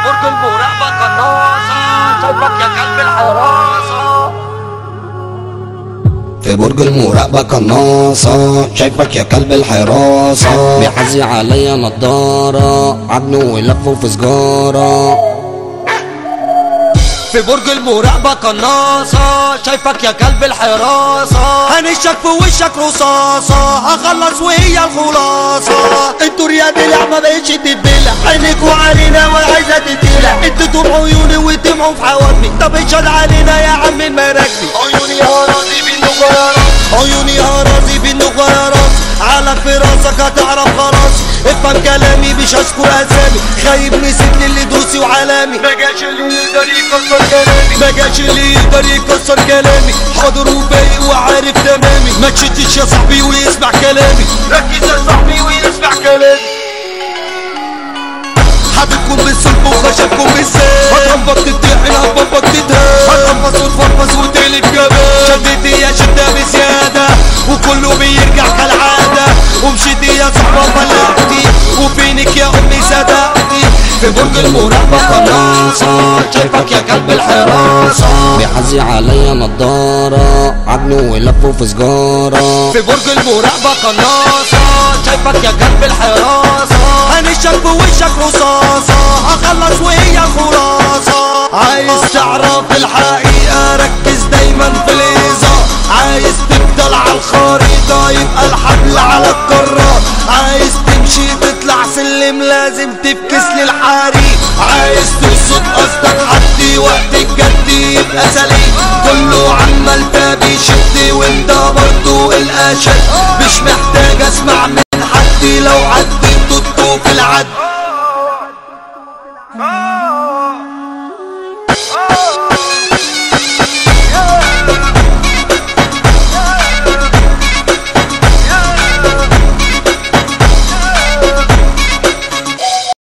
برج المراقبة قناصة شايفك يا كلب الحراسة في برج المراقبة قناصة شايفك يا كلب الحراسة بيحزي عليا نضارة عجنه ولفه في سجارة في برج المراقبة قناصة شايفك يا كلب الحراسة هنشك في وشك رصاصة هخلص وهي الخلاصة انتوا رياض لعبة بقتش تتبلع عينيكوا علينا وعايزة تتبلع انتوا طول عيوني وتمعوا في حواجبي طب اشهد علينا يا عم المراكبي عيوني هرازي بالنجارات عيوني هرازي بالنجارات على في راسك هتعرف خلاص افهم كلامي مش هذكر اسامي خايب نسيت اللي دوسي وعلامي ما جاش اللي يقدر يكسر كلامي ما جاش اللي يقدر يكسر كلامي حاضر وبايق وعارف تمامي ما تشتش يا صاحبي ويسمع كلامي ركز يا صاحبي ويسمع كلامي حبيبكم بالصلب وخشبكم بالسيف هتنبط تتحن هتنبط تتهان هتنفس وتفرفس وتقلب جبال شدتي يا شدة بزيادة وكله بيرجع كالعادة ومشيتي يا صحبة بلغتي وفينك يا أمي صدقتي في برج المراقبة قناصة شايفك يا كلب الحراسة بيحزي عليا نضارة عجنه ولفه في سجارة في برج المراقبة قناصة شايفك يا كلب الحراسة هنشك في وشك رصاصة هخلص وهي خلاصة عايز تعرف الحقيقة ركز دايما في الإيذاء عايز تفضل على الخريطة يبقى الحبل على الكرات عايز تمشي تطلع سلم لازم تفكس للحريق عايز تقصد قصدك حد وقت الجد يبقى سليم كله عمال ده بيشد وانت برضو الاشد مش محتاج اسمع من حد لو عدي